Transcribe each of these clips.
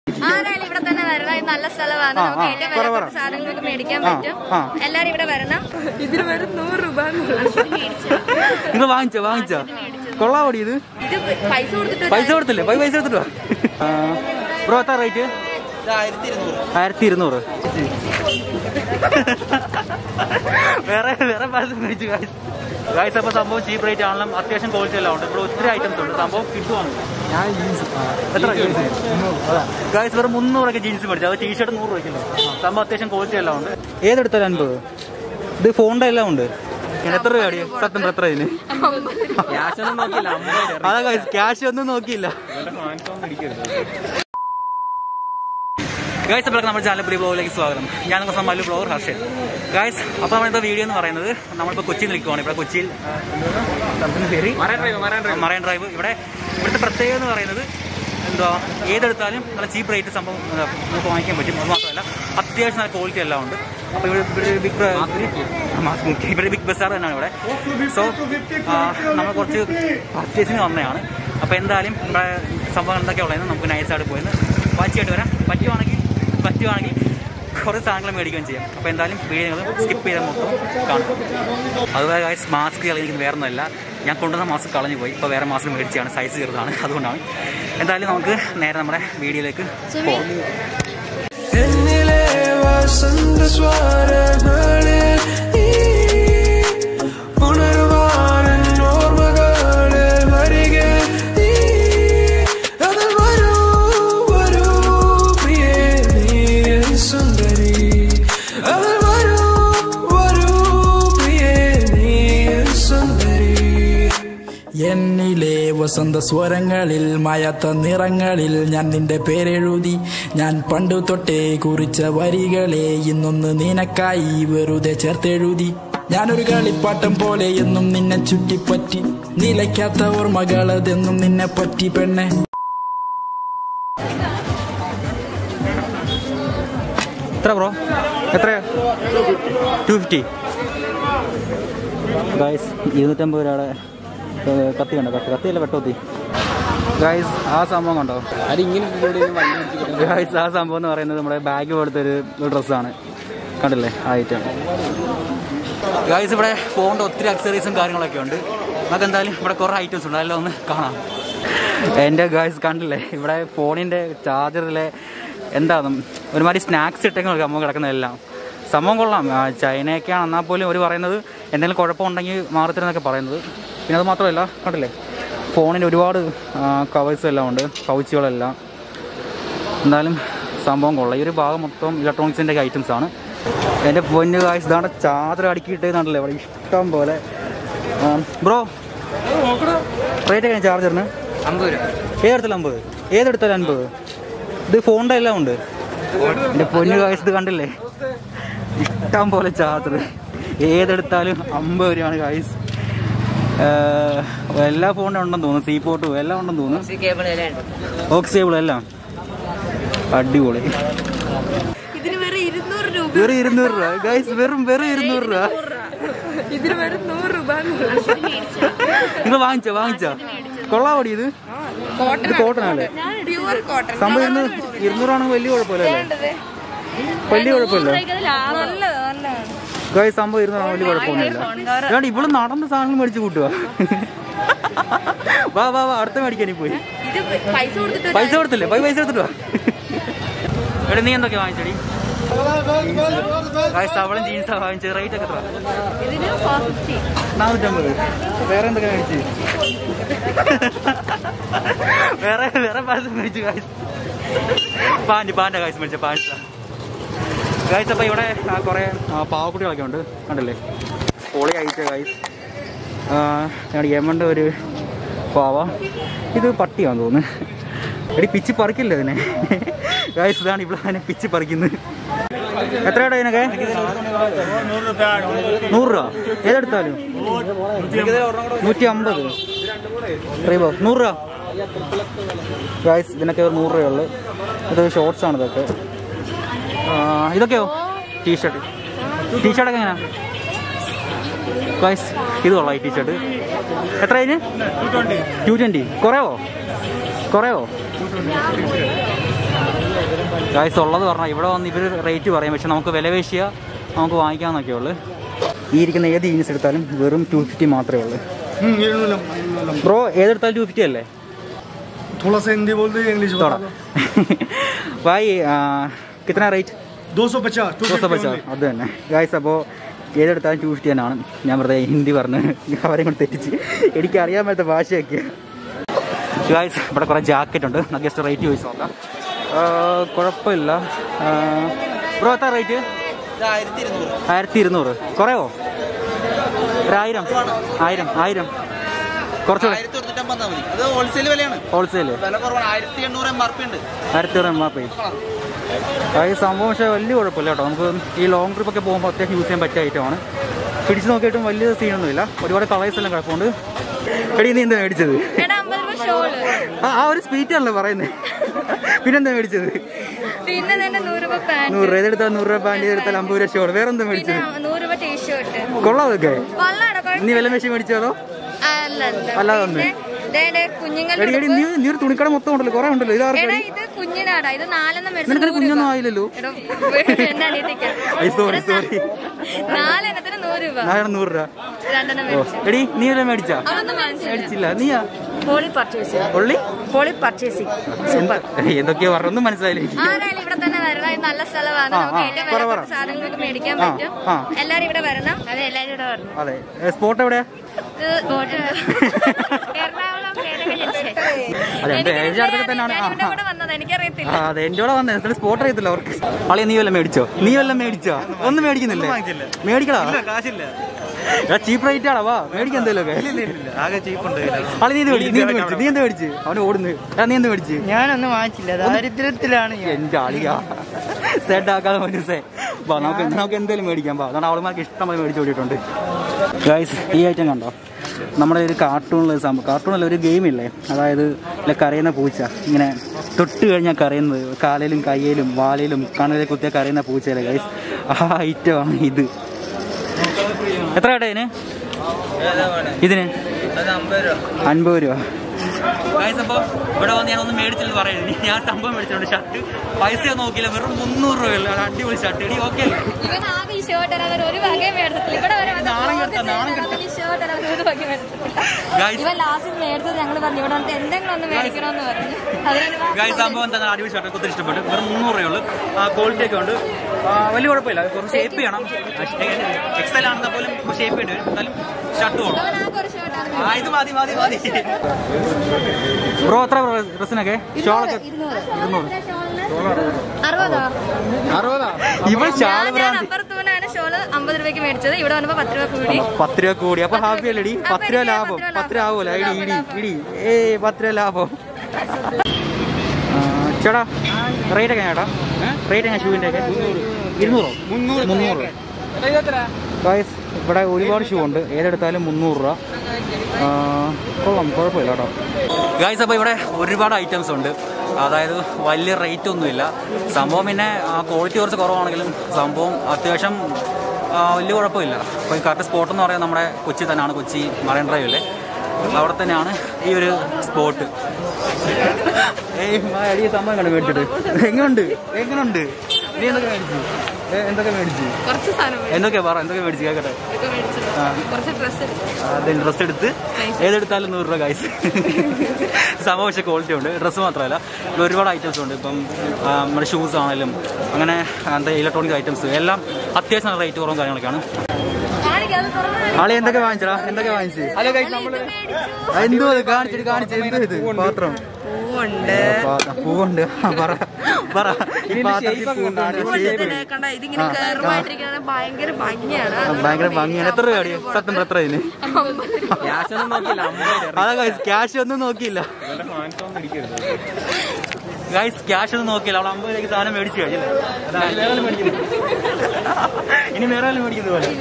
ആരായാലും ഇവിടെ തന്നെ വരണം ഇത് നല്ല സ്ഥലമാണ് ആ, നമുക്ക് ആ, ഏറ്റവും പറ, വിലപ്പെട്ട പറ. സാധനങ്ങളൊക്കെ മേടിക്കാൻ ആ, പറ്റും ആ. എല്ലാരും ഇവിടെ വരണം ഇതിന് വെറും നൂറ് രൂപ നിങ്ങൾ വാങ്ങിച്ചോ വാങ്ങിച്ചോ കൊള്ളാവടി ഇത് ഇത് പൈസ കൊടുത്തിട്ട് പൈസ കൊടുത്തില്ലേ പോയി പൈസ എടുത്തിട്ട് വാ ബ്രോ എത്ര റേറ്റ് ആയിരത്തി ഇരുന്നൂറ് വേറെ വേറെ പൈസ മേടിച്ചു ഗായ്സ് ഗായ്സ് അപ്പോൾ സംഭവം ചീപ്പ് റേറ്റ് ആണെങ്കിലും അത്യാവശ്യം ക്വാളിറ്റി എല്ലാം ഉണ്ട് ഇവിടെ ഒത്തിരി ഐറ്റംസ് ഉണ്ട് സംഭവം കിട്ടുവാണ് എത്ര ഗായ്സ് വെറും മുന്നൂറൊക്കെ ജീൻസ് മേടിച്ചു അത് ടീഷർട്ട് നൂറ് രൂപയ്ക്കുണ്ട് സംഭവം അത്യാവശ്യം ക്വാളിറ്റി എല്ലാം ഉണ്ട് ഏതെടുത്താലും അൻപത് ഇത് ഫോണിന്റെ എല്ലാം ഉണ്ട് ഇങ്ങനെ എത്ര രൂപ സത്യം എത്ര ഇതിന് അതാ ഗായ്സ് ക്യാഷ് ഒന്നും നോക്കിയില്ല ഗായ്സ് അപ്പോൾ നമ്മുടെ ചാനൽ പുതിയ ബ്ലോഗിലേക്ക് സ്വാഗതം ഞാൻ നമ്മുടെ മല്ലു ബ്ലോഗർ ഹർഷൻ ഗായ്സ് അപ്പോൾ നമ്മുടെ വീഡിയോ എന്ന് പറയുന്നത് നമ്മളിപ്പോൾ കൊച്ചിയിൽ നിൽക്കുവാണ് ഇവിടെ കൊച്ചിയിൽ സ്ഥലത്തിന് പേര് മറൈൻ ഡ്രൈവ് ഇവിടെ ഇവിടുത്തെ പ്രത്യേകത എന്ന് പറയുന്നത് എന്താ ഏതെടുത്താലും നല്ല ചീപ്പ് റേറ്റ് സംഭവം എന്താ, നമുക്ക് വാങ്ങിക്കാൻ പറ്റും അത് മാത്രമല്ല അത്യാവശ്യം നല്ല ക്വാളിറ്റി എല്ലാം ഉണ്ട് അപ്പോൾ ഇവിടെ ഇവിടെ ബിഗ് ഇവിടെ ബിഗ് ബസാർ തന്നെയാണ് ഇവിടെ സോ നമ്മൾ കുറച്ച് പർച്ചേസിന് വന്നതാണ് അപ്പോൾ എന്തായാലും ഇവിടെ സംഭവം എന്തൊക്കെ ഉള്ളതെന്ന് നമുക്ക് നൈസായിട്ട് പോയെന്ന് വാച്ചിയായിട്ട് വരാം പറ്റുവാണെങ്കിൽ പറ്റുവാണെങ്കിൽ കുറേ സാധനങ്ങൾ മേടിക്കുകയും ചെയ്യാം അപ്പോൾ എന്തായാലും വീഡിയോ സ്കിപ്പ് ചെയ്ത മൊത്തം കാണും അതുപോലെ ഗൈസ് മാസ്ക് കളഞ്ഞിരിക്കുന്നത് വേറെ ഒന്നുമല്ല ഞാൻ കൊണ്ടുവന്ന മാസ്ക് കളഞ്ഞു പോയി ഇപ്പോൾ വേറെ മാസ്ക് മേടിച്ചാണ് സൈസ് ചെറുതാണ് അതുകൊണ്ടാണ് എന്തായാലും നമുക്ക് നേരെ നമ്മുടെ വീഡിയോയിലേക്ക് പോകാം എന്നിലെ വസന്ത സ്വരങ്ങളിൽ നീ ഉണർവാനൻ ഓർമ്മകളിൽ വരികെ നീ അതിൽ വരൂ വരൂ പ്രിയേ നീ എൻ സുന്ദരി അതിൽ വരൂ വരൂ പ്രിയേ നീ എൻ സുന്ദരി എന്നിലെ വസന്ത സ്വരങ്ങളിൽ മയത്ത നിറങ്ങളിൽ ഞാൻ നിന്റെ പേരെഴുതി ഞാൻ പണ്ടു തൊട്ടേ കുറിച്ച വരികളെ ഇന്നൊന്ന് നിനക്കായി വെറുതെ ചേർത്തെഴുതി ഞാനൊരു കളിപ്പാട്ടം പോലെ എന്നും നിന്നെ ചുറ്റിപ്പറ്റി നിലയ്ക്കാത്ത ഓർമ്മകളതെന്നും നിന്നെ പറ്റി പെണ്ണെ എത്ര ബ്രോ എത്ര ടു ഫിഫ്റ്റി ഗൈസ് ഇരുന്നൂറ്റമ്പത് രൂപയുടെ ഏഹ്, കത്തി കണ്ടോ കത്തി കത്തിയല്ല വെട്ടോത്തി ഗൈസ് ആ സംഭവം കണ്ടോ ഗൈസ് ആ സംഭവം എന്ന് പറയുന്നത് നമ്മുടെ ബാഗ് പോലത്തെ ഒരു ഡ്രസ്സാണ് കണ്ടില്ലേ ആ ഐറ്റം ഗൈസ് ഇവിടെ ഫോണിൻ്റെ ഒത്തിരി അക്സറീസും കാര്യങ്ങളൊക്കെ ഉണ്ട് നമുക്ക് എന്തായാലും ഇവിടെ കുറേ ഐറ്റംസ് ഉണ്ട് അതെല്ലാം ഒന്ന് കാണാം എൻ്റെ ഗൈസ് കണ്ടില്ലേ ഇവിടെ ഫോണിൻ്റെ ചാർജറിലെ എന്താണ് ഒരുമാതിരി സ്നാക്സ് ഇട്ടൊക്കെ സംഭവം കിടക്കുന്നതെല്ലാം സംഭവം കൊള്ളാം ആ, ചൈനയൊക്കെയാണ് എന്നാൽ പോലും അവർ പറയുന്നത് എന്തെങ്കിലും കുഴപ്പമുണ്ടെങ്കിൽ മാറത്തരുന്നൊക്കെ പറയുന്നത് പിന്നെ അത് മാത്രമല്ല കണ്ടില്ലേ ഫോണിന് ഒരുപാട് കവേഴ്സും എല്ലാം ഉണ്ട് പൗച്ചുകളെല്ലാം എന്തായാലും സംഭവം കൊള്ളാം ഈ ഒരു ഭാഗം മൊത്തം ഇലക്ട്രോണിക്സിൻ്റെ ഐറ്റംസ് ആണ് എൻ്റെ പൊന്നു കാശ് ഇതാണ് ചാർജർ അടുക്കിയിട്ടേന്നല്ലേ ഇവിടെ ഇഷ്ടം പോലെ ബ്രോ റേറ്റ് എങ്ങനെ ചാർജറിന് അമ്പത് രൂപ ഏതെടുത്താലും അമ്പത് ഏതെടുത്താലും അൻപത് ഇത് ഫോണിൻ്റെ എല്ലാം ഉണ്ട് എൻ്റെ പൊന്നു കാശ് ഇത് കണ്ടില്ലേ ഇഷ്ടം പോലെ ചാർജർ ഏതെടുത്താലും അമ്പത് രൂപയാണ് കായ്സ് എല്ലാ ഫോണിനും ഉണ്ടെന്ന് തോന്നുന്നു സീ പോട്ടും എല്ലാം ഉണ്ടെന്ന് തോന്നുന്നു ഓക്സ് കേബിൾ എല്ലാം അടിപൊളി ഇതിന് വെറും ഇരുന്നൂറ് രൂപ വെറും ഇരുന്നൂറ് രൂപ ഗൈസ് വെറും വെറും ഇരുന്നൂറ് രൂപ ഇതിന് വെറും നൂറ് രൂപ നിങ്ങൾ വാങ്ങിച്ചോ വാങ്ങിച്ചോ കൊള്ളാവടി ഇത് ഇത് കോട്ടൺ അല്ലേ പ്യൂർ കോട്ടൺ സംഭവം ഇന്ന് ഇരുന്നൂറാണെങ്കിൽ വലിയ കുഴപ്പമില്ലല്ലേ വലിയ കുഴപ്പമില്ല നല്ല നല്ല ഗൈസ് സംഭവം ഇരുന്നൂറാണ് വലിയ കുഴപ്പമൊന്നുമില്ല ഏതാണ്ട് ഇവള് നടന്ന് സാധനങ്ങൾ മേടിച്ച് കൂട്ടുക വാ വാ വാ അടുത്ത മേടിക്കാനീ പോയി ഇത് പൈസ കൊടുത്തിട്ട് പൈസ കൊടുത്തില്ലേ പോയി പൈസ എടുത്തിട്ട് വാ എടാ നീ എന്തൊക്കെയാ വാങ്ങിച്ചടി ഗൈസ് അവളും ജീൻസാ വാങ്ങിച്ചത് റേറ്റ് ഒക്കെ എത്ര ഇതിന് ഫോർ ഫിഫ്റ്റി നാനൂറ്റമ്പത് വേറെ എന്തൊക്കെ മേടിച്ച് വേറെ വേറെ പാൻസ് മേടിച്ചു കാശ് പാൻറ് പാൻ്റെ കാശ് മേടിച്ച പാൻസ് കാശ് അപ്പോൾ ഇവിടെ ആ, കുറേ ആ, പാവക്കുട്ടികളൊക്കെ ഉണ്ട് കണ്ടില്ലേ പൊളി അയച്ച കായ്സ് ഞങ്ങളുടെ യമണ്ട് ഒരു പാവ ഇത് പട്ടിയാന്ന് തോന്നുന്നു എടി പിച്ച് പറിക്കില്ല ഇതിനെ കായ്സ് ഇതാണ് ഇവിടെ അതിനെ പിച്ച് പറിക്കുന്നത് എത്രയാടാ ഇതിനൊക്കെ നൂറ് രൂപ ഏതെടുത്താലും നൂറ്റി അമ്പത് റീബോ നൂറ് രൂപ ഗായ്സ് ഇതിനൊക്കെ ഒരു നൂറ് രൂപയുള്ളു ഇത് ഷോർട്സ് ആണ് ഇതൊക്കെ ആ, ഇതൊക്കെയോ ടീഷർട്ട് ടീഷർട്ടൊക്കെ എങ്ങനെയാ ഗായ്സ് ഇത് കൊള്ളാം ഈ ടീഷർട്ട് എത്ര അതിന് ടു ട്വൻറ്റി കുറയോ കുറയോ ഗായ്സ് ഉള്ളത് പറഞ്ഞാൽ ഇവിടെ വന്ന് ഇവർ റേറ്റ് പറയും പക്ഷെ നമുക്ക് വില പേശിയ നമുക്ക് വാങ്ങിക്കാമെന്നൊക്കെ ഉള്ളു ഈ ഇരിക്കുന്ന ഏത് ജീൻസ് എടുത്താലും വെറും ടു ഫിഫ്റ്റി മാത്രമേ ഉള്ളൂ ബ്രോ ഏതെടുത്താലും ടു ഫിഫ്റ്റി അല്ലേ थोड़ा सा हिंदी बोल दो इंग्लिश बता दो ഭായ് കിത്തന റേറ്റ് दो सौ पचास टू ദോശ പച്ച അത് തന്നെ ഗായ്സ് അപ്പോൾ ഏതെടുത്താലും ടു ഫിഫ്റ്റി തന്നെയാണ് ഞാൻ വെറുതെ ഹിന്ദി പറഞ്ഞ് അവരെ കൊണ്ട് തെറ്റിച്ച് എനിക്ക് അറിയാൻ പറ്റാത്ത ഭാഷയൊക്കെ ഗായ്സ് ഇവിടെ കുറേ ജാക്കറ്റ് ഉണ്ട് നമുക്ക് ജസ്റ്റ് റേറ്റ് ചോദിച്ച് നോക്കാം ആ, കുഴപ്പമില്ല ബ്രോ എത്ര റേറ്റ് ആയിരത്തി ഇരുന്നൂറ് കുറയോ ഒരായിരം ആയിരം ആയിരം കുറച്ചുകൂടെ ആയിരത്തി തൊണ്ണൂറ്റമ്പത് മതി അത് ഹോൾസെയിൽ വിലയാണ് ഹോൾസെയിൽ വില കുറവാണ് ആയിരത്തി എണ്ണൂറ് എം ആർ പി ഉണ്ട് ആയിരത്തി എം ആർ പി ഈ സംഭവം പക്ഷേ വലിയ കുഴപ്പമില്ല കേട്ടോ നമുക്ക് ഈ ലോങ് ട്രിപ്പ് ഒക്കെ പോകുമ്പോൾ അത്യാവശ്യം യൂസ് ചെയ്യാൻ പറ്റിയ ഐറ്റമാണ് പിടിച്ച് നോക്കിയിട്ടും വലിയ സീനൊന്നുമില്ല ഒരുപാട് കളേഴ്സ് എല്ലാം കിടപ്പുണ്ട് എടി നീ എന്താ മേടിച്ചത് എടാ അമ്പത് രൂപ ഷോള് ആ ആ ഒരു സ്പീറ്റ് ആണല്ലോ പറയുന്നത് പിന്നെന്താ മേടിച്ചത് പിന്നെ തന്നെ നൂറ് രൂപ പാന്റ് നൂറ് രൂപ ഇതെടുത്താൽ നൂറ് രൂപ പാൻറ് എടുത്താൽ അമ്പത് രൂപ ഷോൾ വേറെ എന്താ പിന്നെ മേടിച്ചത് നൂറ് രൂപ ടീഷർട്ട് കൊള്ളാം അതൊക്കെ കൊള്ളാടോ നീ വില മേശ മേടിച്ചാലോ അല്ല അല്ലാതെ ഒന്ന്. കുഞ്ഞുങ്ങളുടെ എടി എടി നീ നീ ഒരു തുണിക്കട മൊത്തം ഉണ്ടല്ലോ കുറെ ഉണ്ടല്ലോ ഇത് എടാ ആർക്കും ഇത് കുഞ്ഞിനാടാ ഇത് നാലെണ്ണം മേടിച്ചത് നിനക്കൊരു നൂറ് കുഞ്ഞൊന്നും രൂപ. ആയില്ലല്ലോ എടോ, എന്നെ അനിയത്തിക്കാം. ഐ സോറി എടാ, സോറി നാലെണ്ണത്തിന് നൂറ് രൂപ നാളെ നൂറ് രൂപ രണ്ടെണ്ണം ഓ മേടിച്ചു എടി നീ വല്ല മേടിച്ചാ അതൊന്നും മേടിച്ചില്ല മേടിച്ചില്ല നീയാ ഹോളി പർച്ചേസിംഗ് ഉള്ളി ഹോളി പർച്ചേസിംഗ് എന്തൊക്കെയാ പറഞ്ഞൊന്നും മനസ്സിലായില്ല എനിക്ക് ആരായാലും ഇവിടെ തന്നെ വരണം ഇത് നല്ല സ്ഥലമാണ് ആ, നമുക്ക് ആ, ഏറ്റവും പറ, വിലപ്പെട്ട പറ. സാധനങ്ങൾക്ക് മേടിക്കാൻ ആ, പറ്റും ആ. എല്ലാരും ഇവിടെ വരണം അതെ എല്ലാരും ഇവിടെ വരണം അതെ സ്പോട്ട് എവിടെയാ ഇത് ബോട്ട് എറണാകുളം കേരള ജംഗ്ഷൻ. അതെ, എന്റെ എനിക്കിത് ഏജ് അടുത്തൊക്കെ തന്നെയാണ്. ഞാൻ ഇവിടെ ആ, ആ. കൂടെ വന്നത് എനിക്കറിയത്തില്ല ആ, അതെ എന്റെ കൂടെ വന്നേ എന്നിട്ട് സ്പോട്ട് അറിയത്തില്ല അവർക്ക് അളിയ നീ വല്ലതും മേടിച്ചോ നീ വല്ലതും മേടിച്ചോ ഒന്നും മേടിക്കുന്നില്ലേ മേടിക്കടാ കാശില്ല ചീപ്പ് റേറ്റ് ആണോ വാ മേടിക്കാൻ എന്തെങ്കിലുമൊക്കെ ആകെ ചീപ്പുണ്ട് അളി നീ എന്ത് മേടിച്ചു നീ എന്ത് മേടിച്ചു നീ എന്ത് മേടിച്ചു അവന് ഓടുന്നു എടാ, നീ എന്ത് മേടിച്ചു ഞാനൊന്നും വാങ്ങിച്ചില്ല ദാരിദ്ര്യത്തിലാണ് ഞാൻ എന്റെ അളിയാ സെറ്റ് ആക്കാതെ മനസ്സേ വാ നമുക്ക് നമുക്ക് എന്തെങ്കിലും മേടിക്കാം വാ അതാണ് അവളുമാർക്ക് ഇഷ്ടം പോലെ മേടിച്ചു ഓടിയിട്ടുണ്ട് ഗൈസ് ഈ ഐറ്റം കണ്ടോ നമ്മുടെ ഒരു കാർട്ടൂണിൽ സംഭവം കാർട്ടൂണിൽ ഒരു ഗെയിം ഇല്ലേ അതായത് ഇല്ല കരയുന്ന പൂച്ച ഇങ്ങനെ തൊട്ട് കഴിഞ്ഞാൽ കരയുന്നത് കാലിലും കയ്യിലും വാലിലും കണ്ണിലെ കുത്തിയ കരയുന്ന പൂച്ചയല്ലേ ഗൈസ് ആ ഐറ്റമാണ് ഇത് എത്ര കേട്ടോ ഇതിന് ഇതിന് അൻപത് രൂപ അപ്പോൾ ഇവിടെ വന്ന് ഞാൻ ഒന്നും മേടിച്ചില്ല പറയുന്നത് ഞാൻ സംഭവം മേടിച്ചിട്ടുണ്ട് ഷർട്ട് പൈസ നോക്കിയില്ല വെറും മുന്നൂറ് രൂപയുള്ള അടിപൊളി ഷർട്ട് ഇടി ഓക്കെ ഇവൻ ആകെ ഈ ഷർട്ട് ഇടാൻ ഒരു വകയും മേടിച്ചിട്ടില്ല ഇവിടെ വരെ വന്ന് നാണം vlog കെടുത്താ, നാണം ചെയ്ത് അവൻ ഈ ഷർട്ട് ഇടാൻ ഒരു വകയും മേടിച്ചിട്ടില്ല Guys. ഇവൻ ലാസ്റ്റ് മേടിച്ചത് ഞങ്ങൾ പറഞ്ഞു ഇവിടെ വന്നിട്ട് എന്തെങ്കിലും ഒന്ന് മേടിക്കണമെന്ന് പറഞ്ഞു അതിന് ഗായ് സംഭവം എന്താ അടിപൊളി ഷർട്ട് ഒത്തിരി ഇഷ്ടപ്പെട്ടു വെറും മുന്നൂറ് രൂപയുള്ളൂ ക്വാളിറ്റി ഒക്കെ ഉണ്ട് ആ, വലിയ കുഴപ്പമില്ല കുറച്ച് ഷേപ്പ് ചെയ്യണം എക്സൽ ആണെന്നാൽ പോലും ഷേപ്പ് ചെയ്യേണ്ടി വരും എന്നാലും ഷർട്ട് വേണം ഇവൻ ആകെ ഒരു ഷർട്ടാണ് ആ ഇത് മതി മതി മതി ബ്രോ എത്ര ഡ്രസ്സിനൊക്കെ ഷോളൊക്കെ ഇരുന്നൂറ് അറുപതോ ഇവൻ ഷാള് ഞാൻ ഭ്രാന്തി അപ്പുറത്തൂനാണ് ഷോള് അമ്പത് രൂപയ്ക്ക് മേടിച്ചത് ഇവിടെ വന്നപ്പോ പത്ത് രൂപ കൂടി പത്ത് രൂപ കൂടി അപ്പൊ ഹാപ്പി അല്ലേ ഇടി അപ്പൊ പത്ത് രൂപ എനിക്ക് ലാഭം പത്ത് രൂപ പത്ത് രൂപ ആവുമല്ലോ ലാഭം. ഇടി ഇടി ഇടി ഏ പത്ത് രൂപ ലാഭം ആ, ചേട്ടാ റേറ്റ് ഒക്കെ ചേട്ടാ റേറ്റ് എങ്ങനെ ഷൂവിന്റെ ഒക്കെ ഇരുന്നൂറോ മുന്നൂറ് മുന്നൂറ് ഗായ്സ് ഇവിടെ ഒരുപാട് ഷൂ ഉണ്ട് ഏതെടുത്താലും മുന്നൂറ് രൂപ ആ, കൊള്ളാം കുഴപ്പമില്ല കേട്ടോ ഗായ്സ് അപ്പോൾ ഇവിടെ ഒരുപാട് ഐറ്റംസ് ഉണ്ട് അതായത് വലിയ റേറ്റ് ഒന്നുമില്ല സംഭവം പിന്നെ ക്വാളിറ്റി കുറച്ച് കുറവാണെങ്കിലും സംഭവം അത്യാവശ്യം ആ, വലിയ കുഴപ്പമില്ല അപ്പോൾ ഈ കറക്റ്റ് സ്പോട്ട് എന്ന് പറയുന്നത് നമ്മുടെ കൊച്ചി തന്നെയാണ് കൊച്ചി മറൈൻ ഡ്രൈവ് അല്ലേ അവിടെ തന്നെയാണ് ഈ ഒരു സ്പോട്ട് ഏയ് അടി സംഭവം കണ്ട് മേടിച്ചിട്ട് എങ്ങനെയുണ്ട് എങ്ങനെയുണ്ട് നീ എന്തൊക്കെ മേടിച്ചു ഏ, എന്തൊക്കെ മേടിച്ചു കുറച്ച് സാധനം എന്തൊക്കെയാ പറ എന്തൊക്കെ മേടിച്ചു കേൾക്കട്ടെ ആ. കുറച്ച് ഡ്രസ്സ് അതെ ഡ്രസ്സ് എടുത്ത് ഏതെടുത്താലും നൂറ് രൂപ കായ്സ് സംഭവം പക്ഷേ ക്വാളിറ്റി ഉണ്ട് ഡ്രസ്സ് മാത്രമല്ല ഇവിടെ ഒരുപാട് ഐറ്റംസ് ഉണ്ട് ഇപ്പം ആ, നമ്മുടെ ഷൂസ് ആണെങ്കിലും അങ്ങനെ എന്താ ഇലക്ട്രോണിക് ഐറ്റംസ് എല്ലാം അത്യാവശ്യം റേറ്റ് കുറവും കാര്യങ്ങളൊക്കെയാണ് ആളെ എന്തൊക്കെ വാങ്ങിച്ചടാ എന്തൊക്കെ വാങ്ങിച്ചു ഹലോ എന്തോ ഇത് കാണിച്ചിട്ട് കാണിച്ചു എന്തോ ഇത് പാത്രം പൂവുണ്ട് പാത്രം. പൂവുണ്ട് ആ, പറ പറ ഈ പാത്രത്തിൽ പൂവുണ്ട്. shape. കണ്ട ഇതിങ്ങനെ കേറുമായിട്ടിരിക്കുന്നത് ഭയങ്കര ഭംഗിയാണ് ആ, ഭയങ്കര ഭംഗിയാണ് എത്ര രൂപ സത്യം പറ, എത്ര ഇതിന് അതാ ക്യാഷ് ഒന്നും നോക്കിയില്ല ഗൈസ് ക്യാഷ് ഒന്നും നോക്കിയില്ല അവൾ അമ്പത് രൂപയ്ക്ക് സാധനം മേടിച്ചു കഴിഞ്ഞില്ല ഇനി വേറെ ആരും മേടിക്കുന്നത് പോലെ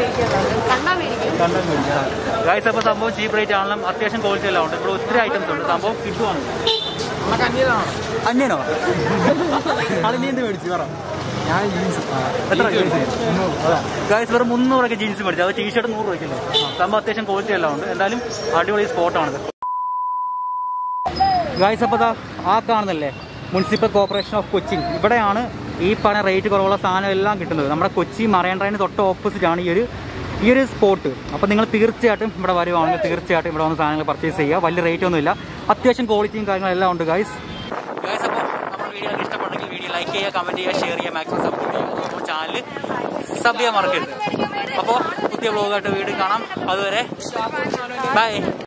ഗൈസ് അപ്പൊ സംഭവം ചീപ്പ് റേറ്റ് ആണെങ്കിലും അത്യാവശ്യം ക്വാളിറ്റി എല്ലാം ഉണ്ട് ഇവിടെ ഒത്തിരി ഐറ്റംസ് ഉണ്ട് സംഭവം കിട്ടുവാണ് അന്യനോ അത് നീ എന്ത് മേടിച്ചു പറ എത്ര ഗായ്സ് വെറും മുന്നൂറൊക്കെ ജീൻസ് മേടിച്ചു അത് ടീഷർട്ട് നൂറ് രൂപയ്ക്കല്ലേ സംഭവം അത്യാവശ്യം ക്വാളിറ്റി എല്ലാം ഉണ്ട് എന്തായാലും അടിപൊളി സ്പോട്ടാണിത് ഗായ്സ് അപ്പോൾ ദാ ആ കാണുന്നല്ലേ മുനിസിപ്പൽ കോർപ്പറേഷൻ ഓഫ് കൊച്ചിൻ ഇവിടെയാണ് ഈ പറഞ്ഞ റേറ്റ് കുറവുള്ള സാധനം എല്ലാം കിട്ടുന്നത് നമ്മുടെ കൊച്ചി മറൈൻ ഡ്രൈവിന് തൊട്ട് ഓപ്പോസിറ്റ് ആണ് ഈ ഒരു ഈ ഒരു സ്പോട്ട് അപ്പോൾ നിങ്ങൾ തീർച്ചയായിട്ടും ഇവിടെ വരുവാണെങ്കിൽ തീർച്ചയായിട്ടും ഇവിടെ വന്ന് സാധനങ്ങൾ പർച്ചേസ് ചെയ്യുക വലിയ റേറ്റ് ഒന്നുമില്ല അത്യാവശ്യം ക്വാളിറ്റിയും കാര്യങ്ങളെല്ലാം ഉണ്ട് ഗൈസ് ഗൈസ് അപ്പോൾ നമ്മുടെ വീഡിയോ ഇഷ്ടപ്പെട്ടെങ്കിൽ വീഡിയോ ലൈക്ക് ചെയ്യുക കമൻറ്റ് ചെയ്യുക ഷെയർ ചെയ്യുക മാക്സിമം സപ്പോർട്ട് ചെയ്യുക അപ്പോൾ ചാനൽ സബ് ചെയ്യാൻ മറക്കരുത് അപ്പോൾ പുതിയ വ്ളോഗായിട്ട് വീണ്ടും കാണാം അതുവരെ ബൈ